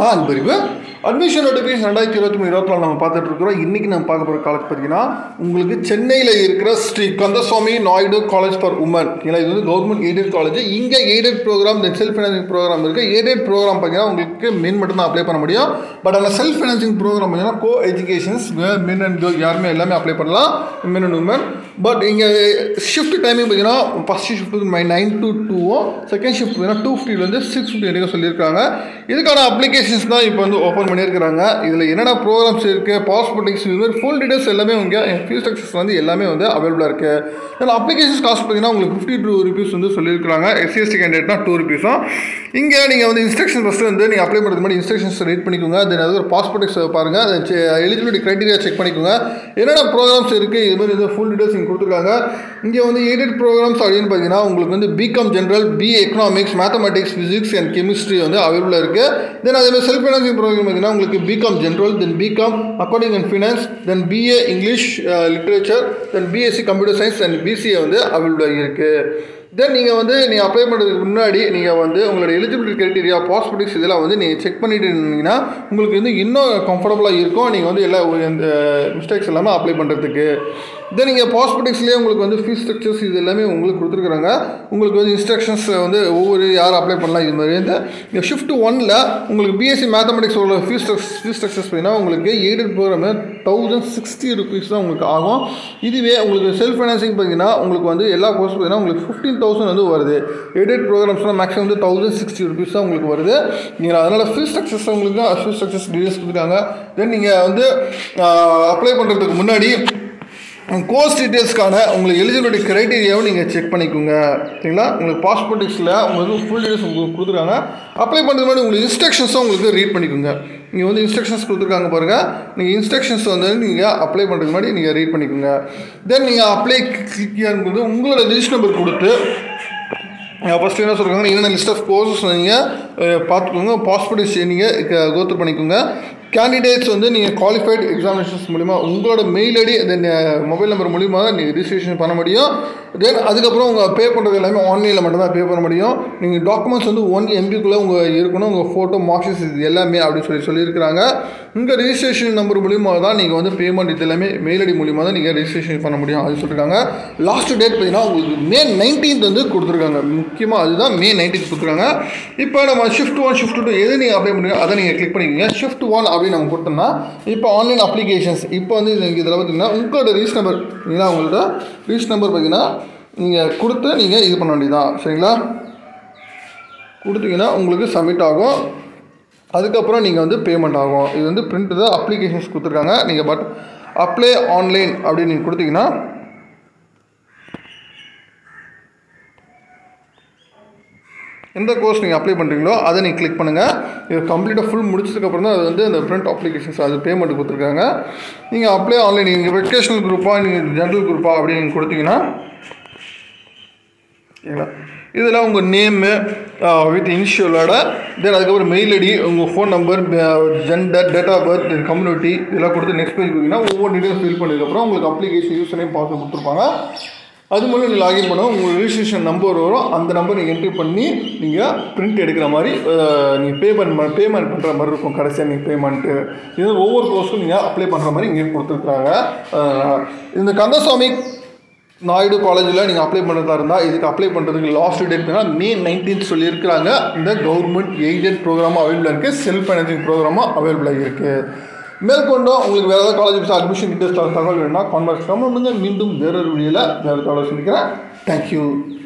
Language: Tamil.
ஆ அன்பறிவு அட்மிஷன் நோட்டிஃபிகேஷன் ரெண்டாயிரத்தி இருபத்தி மூணு இருபத்தி நாலு நம்ம பார்த்துட்டு இருக்கிறோம் இன்றைக்கி நம்ம பார்க்க போகிற காலேஜ் பார்த்தீங்கன்னா உங்களுக்கு சென்னையில் இருக்கிற Sri Kandaswamy Naidu college for women ஏன்னா இது வந்து கவர்மெண்ட் எய்டட் காலேஜ் இங்கே aided program then self financing program இருக்குது எய்டட் ப்ரோக்ராம் பார்த்தீங்கன்னா உங்களுக்கு மென் மட்டும் தான் அப்ளை பண்ண முடியும் பட் அந்த செல்ஃப் ஃபைனான்சிங் ப்ரோக்ராம் பார்த்தீங்கன்னா co educations men and girl யாருமே எல்லாமே அப்ளை பண்ணலாம் மென் அண்ட் உமன் பட் இங்கே ஷிஃப்ட் டைமிங் பார்த்தீங்கன்னா ஃபஸ்ட் ஷிஃப்ட் மை நைன் டு டூவும் செகண்ட் ஷிஃப்ட் பார்த்தீங்கன்னா டூ ஃபிஃப்டிலேருந்து சிக்ஸ் ஃபிஃப்டி வரைக்கும் சொல்லியிருக்காங்க இதுக்கான அப்ளிகேஷன்ஸ் தான் இப்போ வந்து ஓப்பன் பண்ணியிருக்கிறாங்க இதில் என்னென்ன ப்ரோக்ராம்ஸ் இருக்குது பாஸ்போர்ட்டிங்ஸ் இது மாதிரி ஃபுல் டீடைல்ஸ் எல்லாமே இங்கே ஃபீஸ் ஸ்ட்ரக்சர்ஸ் வந்து எல்லாமே வந்து அவைலபிளாக இருக்குது இதில் அப்ளிகேஷன்ஸ் காஸ்ட் பார்த்தீங்கன்னா உங்களுக்கு ஃபிஃப்டி டூ ருபீஸ் வந்து சொல்லியிருக்காங்க எஸ்சிஎஸ்டி கேண்டிடேட்னா டூ ருபீஸும் இங்கே நீங்கள் வந்து இன்ஸ்ட்ரக்ஷன் ஃபஸ்ட்டு வந்து நீங்கள் அப்ளை பண்ணுறது மாதிரி இன்ஸ்ட்ரக்ஷன்ஸ் ரீட் பண்ணிக்கோங்க தென் அது ஒரு பாஸ்போர்ட்டிக்ஸ் பாருங்கள் அதை எலிஜிபிலிட்டி க்ரைட்டீரியா செக் பண்ணிக்கோங்க என்னென்ன ப்ரோக்ராம்ஸ் இருக்குது இது மாதிரி இது ஃபுல் டீடைல்ஸ் இங்கே கொடுத்துருக்காங்க இங்கே வந்து எய்டட் ப்ரோக்ராம்ஸ் அப்படின்னு பார்த்தீங்கன்னா உங்களுக்கு வந்து B Com general B economics mathematics physics and chemistry வந்து அவைலபிளாக இருக்குது தென் அதே மாதிரி செல்ஃப் ஃபைனான்சிங் ப்ரோக்ராம் பார்த்தீங்கன்னா உங்களுக்கு B Com general then B Com accounting and finance then BA English literature then BSc computer science and BCA வந்து அவைலபிளாக இருக்குது தென் நீங்கள் வந்து நீங்கள் அப்ளை பண்ணுறதுக்கு முன்னாடி நீங்கள் வந்து உங்களோட எலிஜிபிலிட்டி கிரைட்டீரியா பாஸ்போர்ட்டிக்ஸ் இதெல்லாம் வந்து நீங்கள் செக் பண்ணிட்டு இருந்தீங்கன்னா உங்களுக்கு வந்து இன்னும் கம்ஃபர்டபுளாக இருக்கும் நீங்கள் வந்து எல்லா இந்த மிஸ்டேக்ஸ் எல்லாமே அப்ளை பண்ணுறதுக்கு தென் நீங்கள் பாஸ்போர்ட்டிக்ஸ்லேயே உங்களுக்கு வந்து ஃபீஸ் ஸ்ட்ரக்சர்ஸ் இது எல்லாமே உங்களுக்கு கொடுத்துருக்குறாங்க உங்களுக்கு வந்து இன்ஸ்ட்ரக்ஷன்ஸ் வந்து ஒவ்வொரு யார் அப்ளை பண்ணலாம் இது மாதிரி வந்து இந்த ஷிஃப்ட் ஒனில் உங்களுக்கு பிஎஸ்சி மேத்தமெட்டிக்ஸோட ஃபீஸ் ஸ்ட்ரக்ஸ் ஃபீஸ் ஸ்ட்ரக்சர்ஸ் பார்த்தீங்கன்னா உங்களுக்கு aided program thousand sixty rupees தான் உங்களுக்கு ஆகும் இதுவே உங்களுக்கு செல்ஃப் ஃபைனான்சிங் பார்த்தீங்கன்னா உங்களுக்கு வந்து எல்லா கோர்ஸ் பார்த்தீங்கன்னா உங்களுக்கு ஃபிஃப்டீன் தௌசண்ட் வந்து வருது எய்டட் ப்ரோக்ராம்ஸ்லாம் மேக்ஸிமம் வந்து தௌசண்ட் சிக்ஸ்டி ருபீஸ் தான் உங்களுக்கு வருது நீங்கள் அதனால் ஃபீஸ் ஸ்ட்ரக்சர்ஸ் உங்களுக்கு ஃபீஸ் ஸ்ட்ரக்சர்ஸ் டீடைல்ஸ் கொடுத்துருக்காங்க தென் நீங்கள் வந்து அப்ளை பண்ணுறதுக்கு முன்னாடி கோர்ஸ் டீட்டெயில்ஸ்க்கான உங்களுக்கு எலிஜிபிலிட்டி க்ரைட்டீரியாவை நீங்கள் செக் பண்ணிக்கோங்க சரிங்களா உங்களுக்கு பாஸ்போர்ட்டிக்ஸில் உங்களுக்கு ஃபுல் டீட்டெயில்ஸ் உங்களுக்கு கொடுத்துருக்காங்க அப்ளை பண்ணுறது முன்னாடி உங்களுக்கு இன்ஸ்ட்ரக்ஷன்ஸும் உங்களுக்கு ரீட் பண்ணிக்கோங்க நீங்கள் வந்து இன்ஸ்ட்ரக்ஷன்ஸ் கொடுத்துருக்காங்க பாருங்கள் நீங்கள் இன்ஸ்ட்ரக்ஷன்ஸ் வந்து நீங்கள் அப்ளை பண்ணுறதுக்கு முன்னாடி நீங்கள் ரீட் பண்ணிக்கோங்க தென் நீங்கள் அப்ளை கிளிக் போது உங்களோட ரிஜிஸ்டர் நம்பர் கொடுத்து ஃபஸ்ட்டு என்ன சொல்கிறாங்க என்னென்ன லிஸ்ட் ஆஃப் கோர்சஸ் நீங்கள் பார்த்துக்கோங்க பாஸ்போர்ட் நீங்கள் கோத்ரூ பண்ணிக்கோங்க கேண்டிடேட்ஸ் வந்து நீங்கள் குவாலிஃபைட் எக்ஸாமினேஷன்ஸ் மூலிமா உங்களோட mail ID then mobile number மூலிமா நீங்கள் ரிஜிஸ்ட்ரேஷன் பண்ண முடியும் தென் அதுக்கப்புறம் உங்கள் பே பண்ணுறது எல்லாமே ஆன்லைனில் மட்டும் தான் பே பண்ண முடியும் நீங்கள் டாக்குமெண்ட்ஸ் வந்து ஒன் எம்பிக்குள்ளே உங்கள் இருக்கணும் உங்கள் ஃபோட்டோ மார்க்ஷீட்ஸ் இது எல்லாமே அப்படின்னு சொல்லி சொல்லியிருக்கிறாங்க உங்கள் ரிஜிஸ்ட்ரேஷன் நம்பர் மூலிமா தான் நீங்கள் வந்து பேமெண்ட் இது எல்லாமே மெயில் ஐடி மூலிமா தான் நீங்கள் ரிஜிஸ்ட்ரேஷன் பண்ண முடியும் அது சொல்லியிருக்காங்க லாஸ்ட் டேட் பார்த்தீங்கன்னா உங்களுக்கு மே நைன்டீன்த் வந்து கொடுத்துருக்காங்க முக்கியமாக அதுதான் மே நைன்டீன்த் கொடுத்துருக்காங்க இப்போ நம்ம ஷிஃப்ட் ஒன் ஷிஃப்ட் டூ எது நீங்கள் அப்ளை பண்ணுங்க அதை நீங்கள் கிளிக் பண்ணிக்கோங்க ஷிஃப்ட் ஒன் அப்படின்னு நம்ம கொடுத்தோம்னா இப்போ ஆன்லைன் அப்ளிகேஷன்ஸ் இப்போ வந்து இது இதில் பார்த்தீங்கன்னா உங்களோட ரீஸ் நம்பர் ஏன்னா உங்களோட ரீஸ் நம்பர் பார்த்தீங்கன்னா நீங்கள் கொடுத்து நீங்கள் இது பண்ண வேண்டியதான் சரிங்களா கொடுத்தீங்கன்னா உங்களுக்கு சப்மிட் ஆகும் அதுக்கப்புறம் நீங்கள் வந்து பேமெண்ட் ஆகும் இது வந்து பிரிண்ட் தான் அப்ளிகேஷன்ஸ் கொடுத்துருக்காங்க நீங்கள் பட் அப்ளை ஆன்லைன் அப்படின்னு நீங்கள் கொடுத்தீங்கன்னா எந்த கோர்ஸ் நீங்கள் அப்ளை பண்ணுறீங்களோ அதை நீங்கள் கிளிக் பண்ணுங்கள் இது கம்ப்ளீட்டாக ஃபுல் முடிச்சதுக்கப்புறம் தான் அது வந்து அந்த பிரிண்ட் அப்ளிகேஷன்ஸ் அது பேமெண்ட் கொடுத்துருக்காங்க நீங்கள் அப்ளை ஆன்லைன் நீங்கள் வெக்கேஷனல் குரூப்பாக நீங்கள் ஜென்ரல் குரூப்பா அப்படின்னு நீங்கள் கொடுத்தீங்கன்னா சரிங்களா இதில் உங்கள் நேமு வித் இனிஷியலோட தென் அதுக்கப்புறம் மெயில் ஐடி உங்கள் phone number gender date of birth community இதெல்லாம் கொடுத்து நெக்ஸ்ட் பேஜ் கொடுத்தீங்கன்னா ஒவ்வொரு டீட்டெயில்ஸ் ஃபில் பண்ணதுக்கப்புறம் உங்களுக்கு அப்ளிகேஷன் யூஸ் நேம் பாஸ்வேர்ட் கொடுத்துருப்பாங்க அது மூலம் நீங்கள் லாகின் பண்ண உங்கள் ரிஜிஸ்ட்ரேஷன் நம்பர் வரும் அந்த நம்பர் நீங்கள் என்ட்ரி பண்ணி நீங்கள் பிரிண்ட் எடுக்கிற மாதிரி நீங்கள் பேமெண்ட் பேமெண்ட் பண்ணுற மாதிரி இருக்கும் கடைசியாக நீங்கள் பேமெண்ட்டு இது ஒவ்வொரு கோர்ஸும் நீங்கள் அப்ளை பண்ணுற மாதிரி இங்கே கொடுத்துருக்குறாங்க இந்த கந்தசாமி நாயுடு காலேஜில் நீங்கள் அப்ளை பண்ணுறதா இருந்தால் இதுக்கு அப்ளை பண்ணுறதுக்கு லாஸ்ட் டேட் மே நைன்டீன்த் சொல்லியிருக்கிறாங்க இந்த கவர்மெண்ட் எய்டட் ப்ரோக்ராமும் அவைலபிளாக இருக்குது செல்ஃப் ஃபைனான்சிங் ப்ரோக்ராமும் அவைலபிளாக இருக்குது மேற்கொண்டும் உங்களுக்கு வேறு ஏதாவது காலேஜ் அட்மிஷன் டீட்டெயில்ஸ் தகவல் வேணும்னா கான்வெர்ஸ் பண்ணுங்க மீண்டும் வேறொரு வீடியோவில் வேறு தகவல் சொல்லிக்கிறேன் தேங்க்யூ